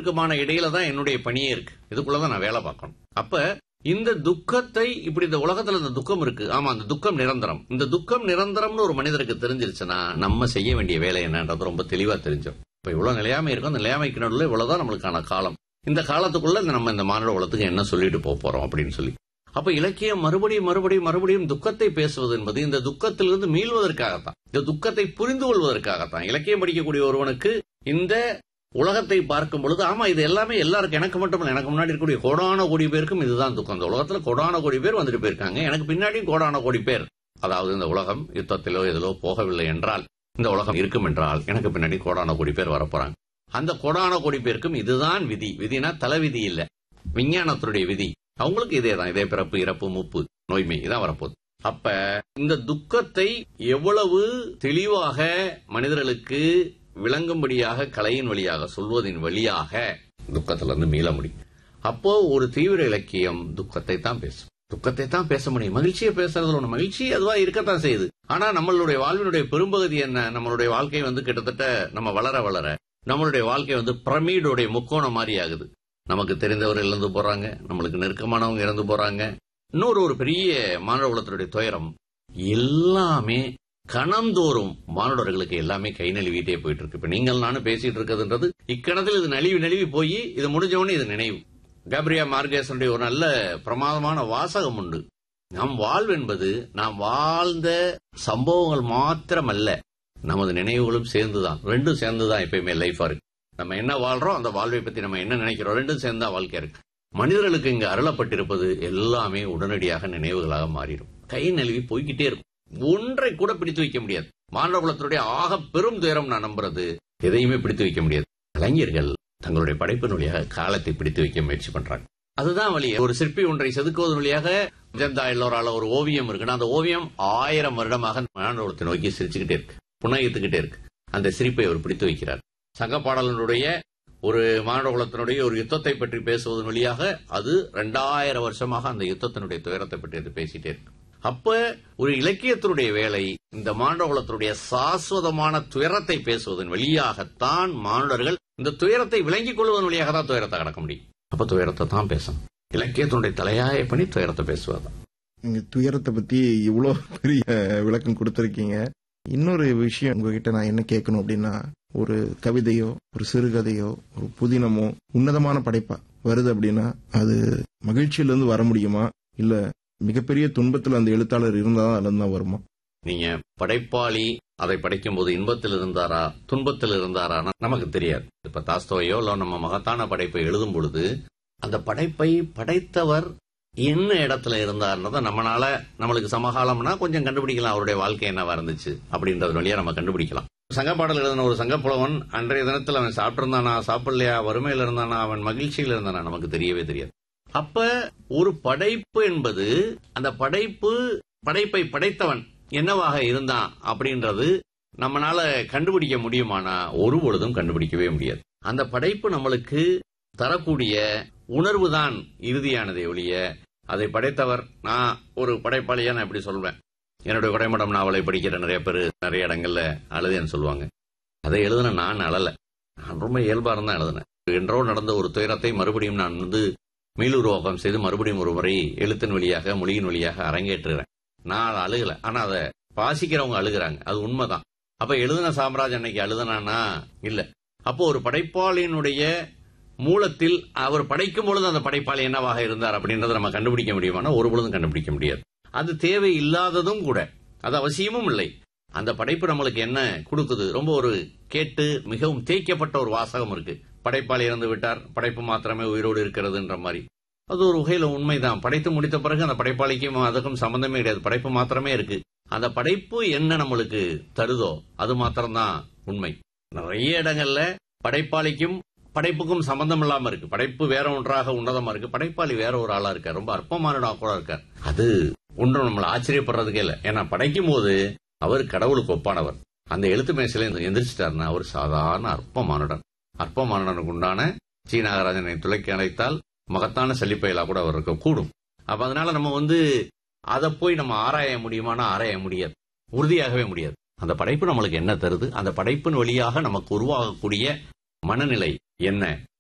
ரெண்டுக்குமான இடையில தான் என்னுடைய பணியே இருக்கு இதுக்குள்ளதான் நான் வேலை பார்க்கணும் அப்ப இந்த துக்கத்தை இப்படி இந்த உலகத்துல இந்த துக்கம் இருக்கு ஆமா அந்த துக்கம் நிரந்தரம் இந்த துக்கம் நிரந்தரம்னு ஒரு மனிதருக்கு தெரிஞ்சிருச்சுன்னா நம்ம செய்ய வேண்டிய வேலை என்னன்றது ரொம்ப தெளிவா தெரிஞ்சிடும் இப்ப இவ்வளவு நிலையாமை இருக்கும் அந்த நிலையாமைக்கு நடுவில் இவ்வளவுதான் நம்மளுக்கான காலம் இந்த காலத்துக்குள்ள நம்ம இந்த மானுட உலகத்துக்கு என்ன சொல்லிட்டு போக போறோம் அப்படின்னு சொல்லி அப்ப இலக்கியம் மறுபடியும் மறுபடியும் மறுபடியும் துக்கத்தை பேசுவது என்பது இந்த துக்கத்திலிருந்து மீள்வதற்காகத்தான் இந்த துக்கத்தை புரிந்து கொள்வதற்காகத்தான் இலக்கியம் படிக்கக்கூடிய ஒருவனுக்கு இந்த உலகத்தை பார்க்கும் பொழுது ஆமா இது எல்லாமே எல்லாருக்கும் எனக்கு மட்டும் இல்ல எனக்கு முன்னாடி இருக்கக்கூடிய கோடான கோடி பேருக்கும் இதுதான் துக்கம் இந்த உலகத்துல கோடான கோடி பேர் வந்துட்டு போயிருக்காங்க எனக்கு பின்னாடியும் கோடான கோடி பேர் அதாவது இந்த உலகம் யுத்தத்திலோ எதிலோ போகவில்லை என்றால் இந்த உலகம் இருக்கும் என்றால் எனக்கு பின்னாடி கோடான கோடி பேர் வரப்போறாங்க அந்த கோடான கோடி பேருக்கும் இதுதான் விதி விதினா தலைவிதி இல்ல விஞ்ஞானத்தினுடைய விதி அவங்களுக்கு இதே தான் இதே பிறப்பு இறப்பு மூப்பு நோய்மை இதான் வரப்போகுது அப்ப இந்த துக்கத்தை எவ்வளவு தெளிவாக மனிதர்களுக்கு விளங்கும்படியாக கலையின் வழியாக சொல்வதின் வழியாக துக்கத்திலிருந்து மீள முடியும் அப்போ ஒரு தீவிர இலக்கியம் துக்கத்தை தான் பேசும் துக்கத்தை தான் பேச முடியும் மகிழ்ச்சியை பேசுறதுல ஒண்ணு மகிழ்ச்சி அதுவா இருக்கத்தான் செய்யுது ஆனா நம்மளுடைய வாழ்வினுடைய பெரும்பகுதி என்ன நம்மளுடைய வாழ்க்கை வந்து கிட்டத்தட்ட நம்ம வளர வளர நம்மளுடைய வாழ்க்கை வந்து பிரமீடுடைய முக்கோணம் மாதிரி ஆகுது நமக்கு தெரிந்தவர் இழந்து போறாங்க நம்மளுக்கு நெருக்கமானவங்க இறந்து போறாங்க இன்னொரு ஒரு பெரிய மாணவ குலத்தினுடைய துயரம் எல்லாமே கணந்தோறும் மானுடர்களுக்கு எல்லாமே கை நழுவிட்டே போயிட்டு இருக்கு இப்ப நீங்கள் நானும் பேசிட்டு இருக்கிறதுன்றது இக்கணத்தில் இது நழுவி நழுவி போய் இது முடிஞ்ச உடனே இது நினைவு கேப்ரியா மார்கேசனுடைய ஒரு நல்ல பிரமாதமான வாசகம் உண்டு நம் வாழ்வு என்பது நாம் வாழ்ந்த சம்பவங்கள் மாத்திரமல்ல நமது நினைவுகளும் சேர்ந்துதான் ரெண்டும் சேர்ந்துதான் எப்பயுமே லைஃபா இருக்கு நம்ம என்ன வாழ்றோம் அந்த வாழ்வை பத்தி நம்ம என்ன நினைக்கிறோம் ரெண்டும் சேர்ந்தா வாழ்க்கை இருக்கு மனிதர்களுக்கு இங்கு அருளப்பட்டிருப்பது எல்லாமே உடனடியாக நினைவுகளாக மாறிடும் கை நழுவி போய்கிட்டே இருக்கும் ஒன்றை கூட பிடித்து வைக்க முடியாது மாணவ குலத்தினுடைய ஆக பெரும் துயரம் நான் நம்புறது எதையுமே பிடித்து வைக்க முடியாது கலைஞர்கள் தங்களுடைய படைப்பின் வழியாக காலத்தை பிடித்து வைக்க முயற்சி பண்றாங்க அதுதான் வழி ஒரு சிற்பி ஒன்றை செதுக்குவதன் வழியாக ஜந்தா எல்லோரால ஒரு ஓவியம் இருக்குன்னா அந்த ஓவியம் ஆயிரம் வருடமாக மாணவத்தை நோக்கி சிரிச்சுக்கிட்டே இருக்கு புன்னகித்துக்கிட்டே இருக்கு அந்த சிரிப்பை அவர் பிடித்து வைக்கிறார் சங்க பாடலனுடைய ஒரு மாணவ குலத்தினுடைய ஒரு யுத்தத்தை பற்றி பேசுவதன் வழியாக அது ரெண்டாயிரம் வருஷமாக அந்த யுத்தத்தினுடைய துயரத்தை பற்றி அது பேசிட்டே இருக்கு அப்ப ஒரு இலக்கியத்தினுடைய வேலை இந்த மாணவ குலத்தினுடைய சாஸ்வதமான துயரத்தை பேசுவதன் வழியாகத்தான் மாணவர்கள் இந்த துயரத்தை விளங்கிக் கொள்வதன் வழியாக தான் துயரத்தை கடக்க முடியும் அப்ப துயரத்தை தான் பேசணும் இலக்கியத்தினுடைய தலையாய பணி துயரத்தை பேசுவதுதான் நீங்க துயரத்தை பத்தி இவ்வளோ பெரிய விளக்கம் கொடுத்திருக்கீங்க இன்னொரு விஷயம் உங்ககிட்ட நான் என்ன கேட்கணும் அப்படின்னா ஒரு கவிதையோ ஒரு சிறுகதையோ ஒரு புதினமோ உன்னதமான படைப்பா வருது அப்படின்னா அது மகிழ்ச்சியிலிருந்து வர முடியுமா இல்ல மிகப்பெரிய துன்பத்துல அந்த எழுத்தாளர் இருந்தாதான் அதுல இருந்து தான் வருமா நீங்க படைப்பாளி அதை படிக்கும் போது இன்பத்தில் இருந்தாரா துன்பத்தில் இருந்தாரான்னா நமக்கு தெரியாது இப்ப தாஸ்தோவையோ இல்ல நம்ம மகத்தான படைப்பை எழுதும் பொழுது அந்த படைப்பை படைத்தவர் என்ன இடத்துல இருந்தாருன்றத நம்மளால நம்மளுக்கு சமகாலம்னா கொஞ்சம் கண்டுபிடிக்கலாம் அவருடைய வாழ்க்கை என்னவா இருந்துச்சு அப்படின்றது வழியா நம்ம கண்டுபிடிக்கலாம் சங்கப்பாடல் எழுதின ஒரு சங்கப்புலவன் அன்றைய தினத்தில் அவன் சாப்பிட்டிருந்தானா சாப்பிடலையா வறுமையில இருந்தானா அவன் மகிழ்ச்சியில் இருந்தானா நமக்கு தெரியவே தெரியாது அப்ப ஒரு படைப்பு என்பது அந்த படைப்பு படைப்பை படைத்தவன் என்னவாக இருந்தான் அப்படின்றது நம்மளால கண்டுபிடிக்க முடியுமானா ஒரு பொழுதும் கண்டுபிடிக்கவே முடியாது அந்த படைப்பு நம்மளுக்கு தரக்கூடிய உணர்வு தான் இறுதியானதை ஒழிய அதை படைத்தவர் நான் ஒரு படைப்பாளியா நான் எப்படி சொல்வேன் என்னுடைய குறைமடம் நாவலை படிக்கிற நிறைய பேர் நிறைய இடங்கள்ல அழுதேன்னு சொல்லுவாங்க அதை எழுதுன நான் அழல நான் ரொம்ப இயல்பா இருந்தா எழுதினேன் என்றோ நடந்த ஒரு துயரத்தை மறுபடியும் நான் வந்து மீளுருவாக்கம் செய்து மறுபடியும் ஒரு முறை எழுத்தின் வழியாக மொழியின் வழியாக அரங்கேற்றுகிறேன் நான் அதை அழுகல ஆனா அதை வாசிக்கிறவங்க அழுகுறாங்க அது உண்மைதான் அப்ப எழுதின சாம்ராஜ் அன்னைக்கு அழுதுனானா இல்ல அப்போ ஒரு படைப்பாளியினுடைய மூலத்தில் அவர் படைக்கும் பொழுது அந்த படைப்பாளி என்னவாக இருந்தார் அப்படின்றத நம்ம கண்டுபிடிக்க முடியுமானா ஒரு பொழுதும் கண்டுபிடிக்க முடியாது அது தேவை இல்லாததும் கூட அது அவசியமும் இல்லை அந்த படைப்பு நம்மளுக்கு என்ன கொடுக்குது ரொம்ப ஒரு கேட்டு மிகவும் தேய்க்கப்பட்ட ஒரு வாசகம் இருக்கு படைப்பாளி இறந்து விட்டார் படைப்பு மாத்திரமே உயிரோடு இருக்கிறதுன்ற மாதிரி அது ஒரு வகையில உண்மைதான் படைத்து முடித்த பிறகு அந்த படைப்பாளிக்கும் அதுக்கும் சம்பந்தமே கிடையாது படைப்பு மாத்திரமே இருக்கு அந்த படைப்பு என்ன நம்மளுக்கு தருதோ அது மாத்திரம்தான் உண்மை நிறைய இடங்கள்ல படைப்பாளிக்கும் படைப்புக்கும் சம்பந்தம் இல்லாம இருக்கு படைப்பு வேற ஒன்றாக உன்னதமா இருக்கு படைப்பாளி வேற ஒரு ஆளா இருக்கார் ரொம்ப அற்பமானடா கூட இருக்கார் அது ஒன்றும் நம்மள ஆச்சரியப்படுறதுக்கே இல்லை ஏன்னா படைக்கும் போது அவர் கடவுளுக்கு ஒப்பானவர் அந்த எழுத்து மேசையில எந்திரிச்சிட்டாருன்னா அவர் சாதாரண அற்பமானுடன் அற்பமானுடனுக்கு உண்டான சி நாகராஜனை துளைக்கி அழைத்தால் மகத்தான செழிப்பயலா கூட அவர் இருக்க கூடும் அப்ப அதனால நம்ம வந்து அதை போய் நம்ம ஆராய முடியுமானா ஆராய முடியாது உறுதியாகவே முடியாது அந்த படைப்பு நம்மளுக்கு என்ன தருது அந்த படைப்பின் வழியாக நமக்கு உருவாகக்கூடிய மனநிலை என்ன